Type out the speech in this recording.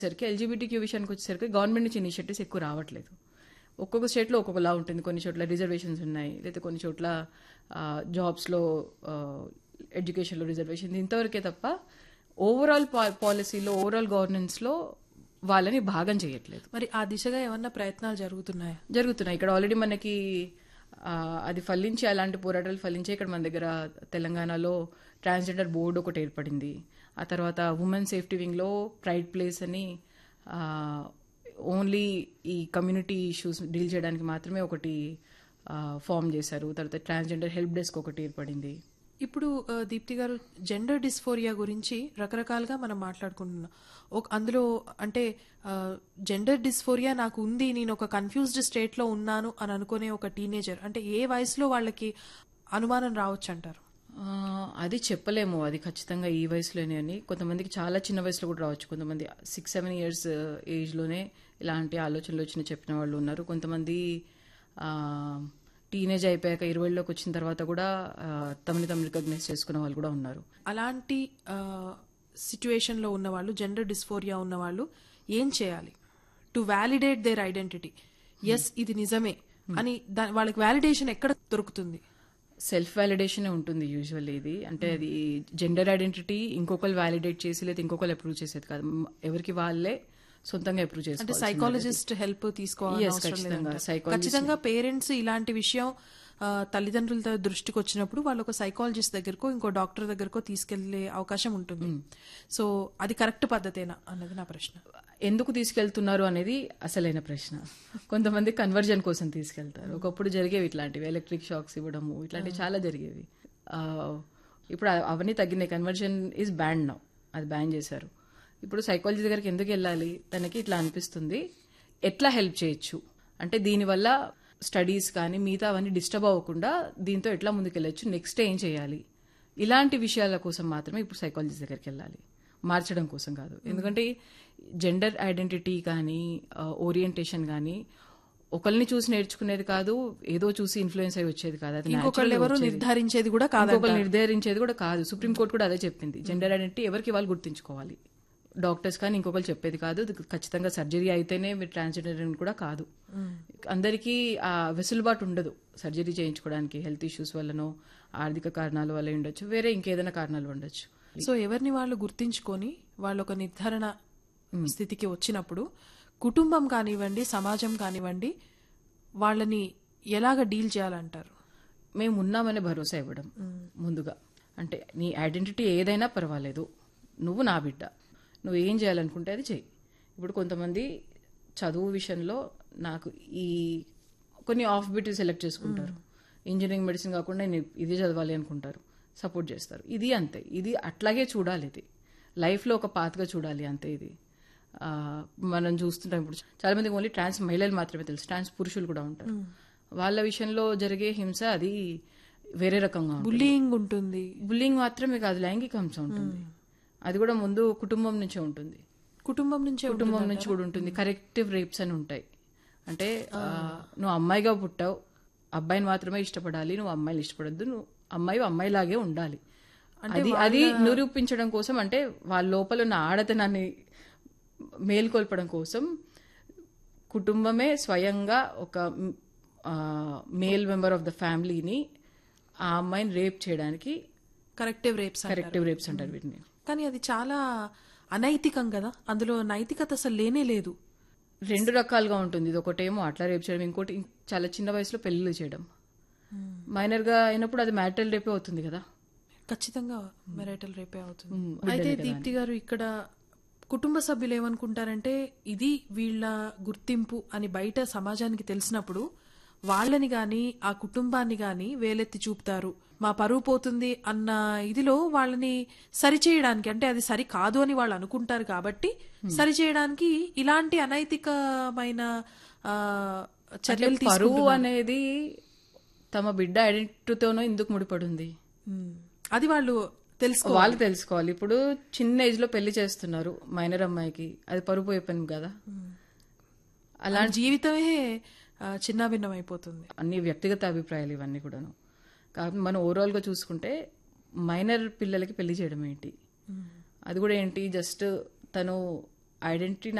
సరికి ఎల్జీబీటీక్యూ విషయానికి వచ్చేసరికి గవర్నమెంట్ నుంచి ఇనిషియేటివ్స్ ఎక్కువ రావట్లేదు ఒక్కొక్క స్టేట్లో ఒక్కొక్కలా ఉంటుంది కొన్ని చోట్ల రిజర్వేషన్స్ ఉన్నాయి లేదా కొన్ని చోట్ల జాబ్స్లో ఎడ్యుకేషన్లో రిజర్వేషన్ ఇంతవరకే తప్ప ఓవరాల్ పాలసీలో ఓవరాల్ గవర్నెన్స్లో వాళ్ళని భాగం చేయట్లేదు మరి ఆ దిశగా ఏమన్నా ప్రయత్నాలు జరుగుతున్నాయా జరుగుతున్నాయి ఇక్కడ ఆల్రెడీ మనకి ఆ, అది ఫలించి అలాంటి పోరాటాలు ఫలించి ఇక్కడ మన దగ్గర తెలంగాణలో ట్రాన్స్జెండర్ బోర్డు ఒకటి ఏర్పడింది ఆ తర్వాత ఉమెన్ సేఫ్టీ వింగ్లో ప్రైడ్ ప్లేస్ అని ఓన్లీ ఈ కమ్యూనిటీ ఇష్యూస్ డీల్ చేయడానికి మాత్రమే ఒకటి ఫామ్ చేశారు తర్వాత ట్రాన్స్జెండర్ హెల్ప్ డెస్క్ ఒకటి ఏర్పడింది ఇప్పుడు ఆ, దీప్తి గారు జెండర్ డిస్ఫోరియా గురించి రకరకాలుగా మనం మాట్లాడుకుంటున్నాం ఒక అందులో అంటే జెండర్ డిస్ఫోరియా నాకు ఉంది నేను ఒక కన్ఫ్యూజ్డ్ స్టేట్ లో ఉన్నాను అని అనుకునే ఒక టీనేజర్ అంటే ఏ వయసులో వాళ్ళకి అనుమానం రావచ్చు అంటారు ఆ, అది చెప్పలేము అది ఖచ్చితంగా ఈ వయసులోనే అని కొంతమందికి చాలా చిన్న వయసులో కూడా రావచ్చు కొంతమంది సిక్స్ సెవెన్ ఇయర్స్ ఏజ్లోనే ఇలాంటి ఆలోచనలు వచ్చిన చెప్పిన వాళ్ళు ఉన్నారు కొంతమంది టీనేజ్ అయిపోయాక ఇరవైలోకి వచ్చిన తర్వాత కూడా ఆ, తమని తమ రికగ్నైజ్ చేసుకున్న వాళ్ళు కూడా ఉన్నారు అలాంటి సిచ్యువేషన్ లో ఉన్న వాళ్ళు జెండర్ డిస్ఫోరియా ఉన్న వాళ్ళు ఏం చేయాలి to validate their identity yes ఇది నిజమే అని దా- వాళ్ళకి వ్యాలిడేషన్ ఎక్కడ దొరుకుతుంది సెల్ఫ్ వ్యాలిడేషన్ ఉంటుంది యూజువల్లీ ఇది అంటే అది జెండర్ ఐడెంటిటీ ఇంకొకరు వ్యాలిడేట్ చేసి లేదా ఇంకొకరు అప్రూవ్ చేసేది కాదు మ్, ఎవరికి వాళ్ళే సొంతంగా అప్రూవ్ అంటే చేసుకోవాలి సైకాలజిస్ట్ హెల్ప్ తీసుకోవాలి Yes, ఖచ్చితంగా. Psychologist- ఖచ్చితంగా పేరెంట్స్ ఇలాంటి విషయం ఆ, తల్లిదండ్రుల దృష్టికి వచ్చినప్పుడు వాళ్ళు ఒక సైకాలజిస్ట్ దగ్గరకో ఇంకో డాక్టర్ దగ్గరకో తీసుకెళ్లే అవకాశం ఉంటుంది సో అది కరెక్ట్ పద్ధతేనా అన్నది నా ప్రశ్న ఎందుకు తీసుకెళ్తున్నారు అనేది అసలైన ప్రశ్న కొంతమంది కన్వర్జన్ కోసం తీసుకెళ్తారు ఒకప్పుడు జరిగేవి ఇట్లాంటివి ఎలక్ట్రిక్ షాక్స్ ఇవ్వడము ఇట్లాంటివి చాలా జరిగేవి ఆ, ఇప్పుడు అ- అవన్నీ తగ్గినాయి కన్వర్జన్ ఈజ్ బ్యాండ్ నౌ అది బ్యాన్ చేశారు ఇప్పుడు సైకాలజీ దగ్గరికి ఎందుకు వెళ్ళాలి తనకి ఇట్లా అనిపిస్తుంది ఎట్లా హెల్ప్ చేయొచ్చు అంటే దీనివల్ల స్టడీస్ కానీ మిగతా అవన్నీ డిస్టర్బ్ అవ్వకుండా దీంతో ఎట్లా ముందుకెళ్ళొచ్చు నెక్స్ట్ ఏం చేయాలి ఇలాంటి విషయాల కోసం మాత్రమే ఇప్పుడు సైకాలజీ దగ్గరికి వెళ్ళాలి మార్చడం కోసం కాదు ఎందుకంటే జెండర్ ఐడెంటిటీ కానీ ఓరియంటేషన్ కానీ ఒకరిని చూసి నేర్చుకునేది కాదు ఏదో చూసి ఇన్ఫ్లుయెన్స్ అయి వచ్చేది కాదు అది ఇంకొకళ్ళు natural గా ఎవరు వచ్చేది. నిర్ధారించేది కూడా కాదు ఇంకొకరు నిర్ధారించేది కూడా కాదు సుప్రీంకోర్టు కూడా అదే చెప్పింది జెండర్ ఐడెంటిటీ ఎవరికి వాళ్ళు గుర్తించుకోవాలి డాక్టర్స్ కానీ ఇంకొకరు చెప్పేది కాదు ఇది ఖచ్చితంగా సర్జరీ అయితేనే మీరు ట్రాన్స్జెండర్ అని కూడా కాదు అందరికీ ఆ వెసులుబాటు ఉండదు సర్జరీ చేయించుకోవడానికి హెల్త్ ఇష్యూస్ వల్లనో ఆర్థిక కారణాల వల్ల ఉండొచ్చు వేరే ఇంకేదైనా కారణాలు ఉండొచ్చు సో ఎవరిని వాళ్ళు గుర్తించుకొని వాళ్ళు ఒక నిర్ధారణ స్థితికి వచ్చినప్పుడు కుటుంబం కానివ్వండి సమాజం కానివ్వండి వాళ్ళని ఎలాగ డీల్ చేయాలంటారు మేము ఉన్నామనే భరోసా ఇవ్వడం ముందుగా అంటే నీ ఐడెంటిటీ ఏదైనా పర్వాలేదు నువ్వు నా బిడ్డ నువ్వు ఏం చేయాలనుకుంటే అది చెయ్యి ఇప్పుడు కొంతమంది చదువు విషయంలో నాకు ఈ కొన్ని ఆఫ్ బిట్ సెలెక్ట్ చేసుకుంటారు ఇంజనీరింగ్ మెడిసిన్ కాకుండా నేను ఇది చదవాలి అనుకుంటారు సపోర్ట్ చేస్తారు ఇది అంతే ఇది అట్లాగే చూడాలి ఇది లైఫ్లో ఒక పాత్గా చూడాలి అంతే ఇది ఆ, మనం చూస్తుంటాం ఇప్పుడు చాలా మంది ఓన్లీ ట్రాన్స్ మహిళలు మాత్రమే తెలుసు ట్రాన్స్ పురుషులు కూడా ఉంటారు వాళ్ళ విషయంలో జరిగే హింస అది వేరే రకంగా ఉంటుంది. బుల్లింగ్ ఉంటుంది బుల్లింగ్ మాత్రమే కాదు లైంగిక హింస ఉంటుంది అది కూడా ముందు కుటుంబం నుంచే ఉంటుంది కుటుంబం నుంచే కుటుంబం నుంచి కూడా ఉంటుంది కరెక్టివ్ రేప్స్ అని ఉంటాయి అంటే ఆ, నువ్వు అమ్మాయిగా పుట్టావు అబ్బాయిని మాత్రమే ఇష్టపడాలి నువ్వు అమ్మాయిని ఇష్టపడద్దు నువ్వు అమ్మాయి అమ్మాయిలాగే ఉండాలి అది అది నిరూపించడం కోసం అంటే వాళ్ళ లోపల ఉన్న ఆడతనాన్ని మేల్కొల్పడం కోసం కుటుంబమే స్వయంగా ఒక మేల్ మెంబర్ ఆఫ్ ద ఫ్యామిలీని ఆ అమ్మాయిని రేప్ చేయడానికి కరెక్టివ్ రేప్స్ కరెక్టివ్ రేప్స్ అంటారు వీటిని కానీ అది చాలా అనైతికం కదా అందులో నైతికత అసలు లేనే లేదు రెండు రకాలుగా ఉంటుంది ఇది ఒకటేమో అట్లా రేపు చేయడం ఇంకోటి ఇం- చాలా చిన్న వయసులో పెళ్లిళ్ళు చేయడం మైనర్ గా అయినప్పుడు అది మ్యాటల్ రేపే అవుతుంది కదా ఖచ్చితంగా మెరైటల్ రేపే అవుతుంది మ్మ్. అయితే దీప్తి గారు ఇక్కడ కుటుంబ సభ్యులు ఏమనుకుంటారంటే ఇది వీళ్ళ గుర్తింపు అని బయట సమాజానికి తెలిసినప్పుడు వాళ్ళని గాని ఆ కుటుంబాన్ని గాని వేలెత్తి చూపుతారు మా పరువు పోతుంది అన్న ఇదిలో వాళ్ళని సరిచేయడానికి అంటే అది సరి కాదు అని వాళ్ళు అనుకుంటారు కాబట్టి సరిచేయడానికి ఇలాంటి అనైతికమైన ఆ, చర్యలు తీసుకు పరువు అనేది తమ బిడ్డ ఐడెంటిటీతోనో ఎందుకు ముడిపడింది మ్మ్. అది వాళ్ళు తెలుసుకో వాళ్ళు తెలుసుకోవాలి ఇప్పుడు చిన్న ఏజ్ లో పెళ్లి చేస్తున్నారు మైనర్ అమ్మాయికి అది పరువు పోయే పని కదా అలా జీవితమే ఆ, చిన్నాభిన్నం అయిపోతుంది అన్ని వ్యక్తిగత అభిప్రాయాలు ఇవన్నీ కూడాను కాబట్టి మనం ఓవరాల్ గా చూసుకుంటే మైనర్ పిల్లలకి పెళ్లి చేయడం ఏంటి అది కూడా ఏంటి జస్ట్ తను ఐడెంటిటీ